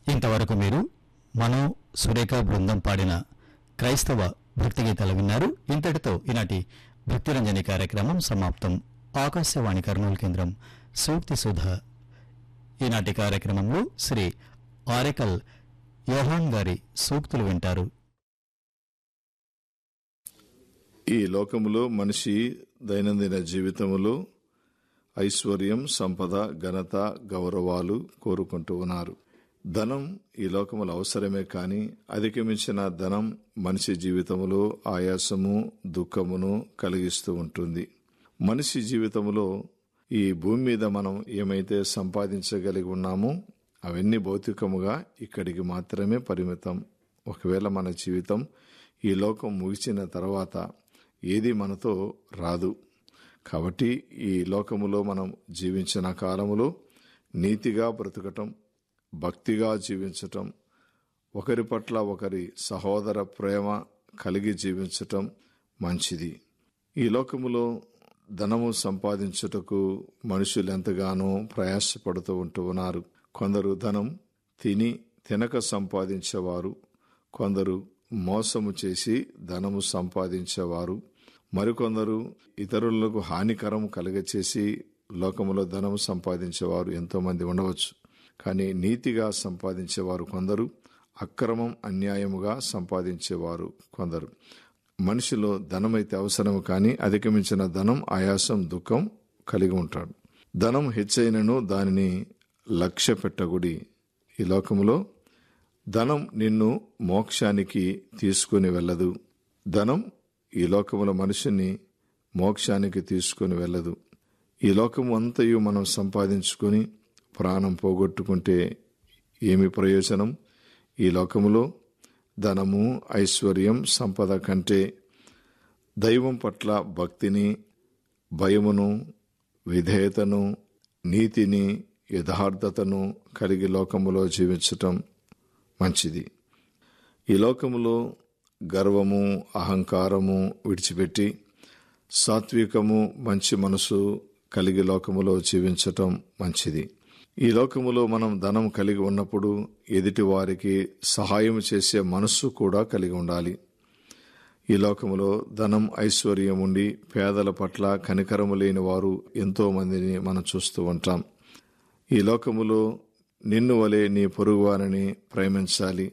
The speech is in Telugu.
ఇంతవరకు మీరు మనో సురేఖ బృందం పాడిన క్రైస్తవ భక్తి గీతాలు విన్నారు ఇంతటితో ఈనాటి భక్తిరంజని కార్యక్రమం సమాప్తం ఆకాశవాణి కర్నూలు కేంద్రం సూక్తి సుధ ఈనాటి కార్యక్రమంలో శ్రీ ఆరెకల్ యోహాన్ గారి సూక్తులు వింటారు ఈ లోకములో మనిషి దైనందిన జీవితములో ఐశ్వర్యం సంపద ఘనత గౌరవాలు కోరుకుంటూ ఉన్నారు ధనం ఈ లోకములో అవసరమే కానీ అధిగమించిన ధనం మనిషి జీవితములో ఆయాసము దుఃఖమును కలిగిస్తూ ఉంటుంది మనిషి జీవితములో ఈ భూమి మీద మనం ఏమైతే సంపాదించగలిగి ఉన్నామో అవన్నీ భౌతికముగా ఇక్కడికి మాత్రమే పరిమితం ఒకవేళ మన జీవితం ఈ లోకం ముగిసిన తర్వాత ఏది మనతో రాదు కాబట్టి ఈ లోకములో మనం జీవించిన కాలములో నీతిగా బ్రతకటం భక్తిగా జీవించటం ఒకరి పట్ల ఒకరి సహోదర ప్రేమ కలిగి జీవించటం మంచిది ఈ లోకములో ధనము సంపాదించుటకు మనుషులు ఎంతగానో ప్రయాసపడుతూ ఉంటూ ఉన్నారు కొందరు ధనం తిని తినక సంపాదించేవారు కొందరు మోసము చేసి ధనము సంపాదించేవారు మరికొందరు ఇతరులకు హానికరం కలుగచేసి లోకములో ధనము సంపాదించేవారు ఎంతో మంది ఉండవచ్చు కానీ నీతిగా సంపాదించేవారు కొందరు అక్రమం అన్యాయముగా సంపాదించేవారు కొందరు మనిషిలో ధనమైతే అవసరం కానీ అధిగమించిన ధనం ఆయాసం దుఃఖం కలిగి ఉంటాడు ధనం హెచ్చైనను దానిని లక్ష్య పెట్టగుడి ఈ లోకములో ధనం నిన్ను మోక్షానికి తీసుకుని వెళ్ళదు ధనం ఈ లోకముల మనిషిని మోక్షానికి తీసుకుని వెళ్ళదు ఈ లోకము అంతయు మనం సంపాదించుకొని ప్రాణం పోగొట్టుకుంటే ఏమి ప్రయోజనం ఈ లోకములో ధనము ఐశ్వర్యం సంపద కంటే దైవం పట్ల భక్తిని భయమును విధేయతను నీతిని యథార్థతను కలిగి లోకములో జీవించటం మంచిది ఈ లోకములో గర్వము అహంకారము విడిచిపెట్టి సాత్వికము మంచి మనసు కలిగి లోకములో జీవించటం మంచిది ఈ లోకములో మనం ధనం కలిగి ఉన్నప్పుడు ఎదుటి వారికి సహాయం చేసే మనస్సు కూడా కలిగి ఉండాలి ఈ లోకములో ధనం ఐశ్వర్యం ఉండి పేదల పట్ల కనికరము లేని వారు ఎంతో మందిని మనం చూస్తూ ఉంటాం ఈ లోకములో నిన్ను వలె నీ పొరుగువారిని ప్రేమించాలి